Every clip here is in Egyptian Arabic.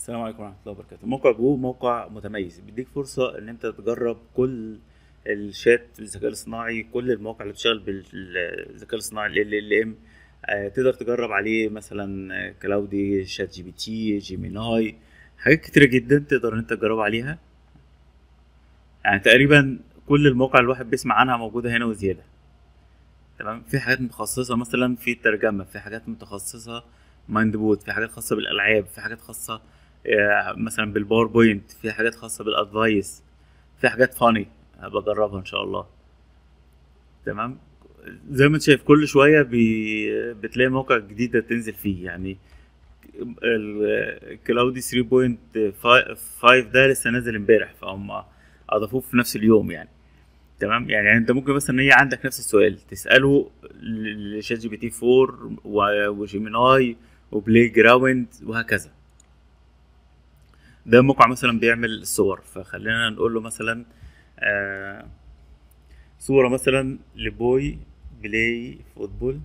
السلام عليكم ورحمة الله وبركاته موقع جو موقع متميز بيديك فرصة ان انت تجرب كل الشات بالذكاء الاصطناعي كل المواقع اللي بتشتغل بالذكاء الاصطناعي ال ال ام تقدر تجرب عليه مثلا آه، كلاودي شات جي بي تي جيميناي حاجات كتيرة جدا تقدر ان انت تجرب عليها يعني تقريبا كل المواقع اللي الواحد بيسمع عنها موجودة هنا وزيادة تمام في حاجات متخصصة مثلا في الترجمة في حاجات متخصصة مايند بوت في حاجات خاصة بالألعاب في حاجات خاصة آه، مثلا بالباوربوينت في حاجات خاصة بالأدفايس في حاجات فاني بجربها إن شاء الله تمام زي ما انت شايف كل شوية بي... بتلاقي موقع جديدة تنزل فيه يعني الكلاودي 3.5 ده لسه نازل امبارح فهم اضافوه في نفس اليوم يعني تمام يعني انت ممكن مثلا هي عندك نفس السؤال تساله لشات جي بي تي 4 و- وجيميناي وبلاي جراوند وهكذا ده موقع مثلا بيعمل صور فخلينا نقول له مثلا آه صورة مثلا لبوي بلاي فوتبول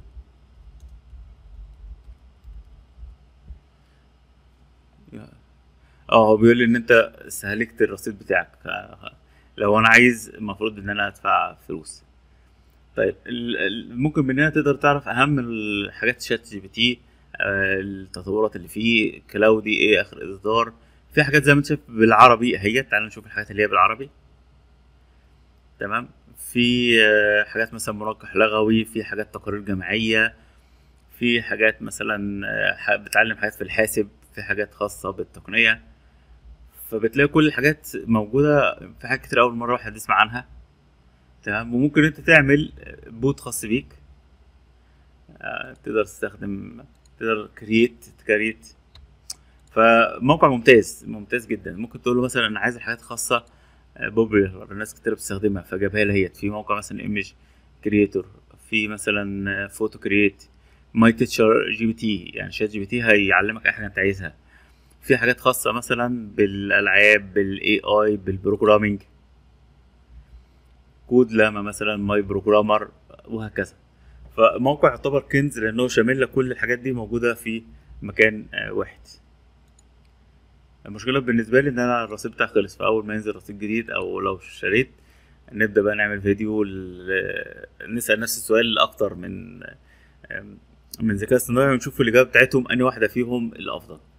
اه هو بيقول لي ان انت استهلكت الرصيد بتاعك ف- لو انا عايز المفروض ان انا ادفع فلوس طيب ال- ال- ممكن من هنا تقدر تعرف اهم الحاجات شات جي بي تي آه، التطورات اللي فيه كلاودي ايه اخر اصدار في حاجات زي ما انت شايف بالعربي اهي تعال نشوف الحاجات اللي هي بالعربي تمام في آه، حاجات مثلا مرقح لغوي في حاجات تقارير جماعية في حاجات مثلا آه، ح- بتعلم حاجات في الحاسب في حاجات خاصة بالتقنية فبتلاقي كل الحاجات موجودة في حاجات كتير أول مرة واحد يسمع عنها تمام وممكن انت تعمل بوت خاص بيك آه، تقدر تستخدم تقدر كرييت تكريت فموقع ممتاز ممتاز جدا ممكن تقول له مثلا انا عايز الحاجات خاصه بوبيلر الناس كتير بتستخدمها فجابها لي هي في موقع مثلا ايمج كرييتور في مثلا فوتو كرييت ماي تيتشر جي بي تي يعني شات جي بي تي هيعلمك اي حاجه انت عايزها في حاجات خاصه مثلا بالالعاب بالاي اي بالبروجرامينج كود لاما مثلا ماي بروجرامر وهكذا فموقع يعتبر كنز لانه شامل لك كل الحاجات دي موجوده في مكان آه، واحد المشكله بالنسبه لي ان انا الرصيد بتاعي خلص فاول ما ينزل رصيد جديد او لو اشتريت نبدا بقى نعمل فيديو ل- نسال نفس السؤال اكتر من آم، من ذكاء اصطناعي ونشوف الاجابه بتاعتهم انهي واحده فيهم الافضل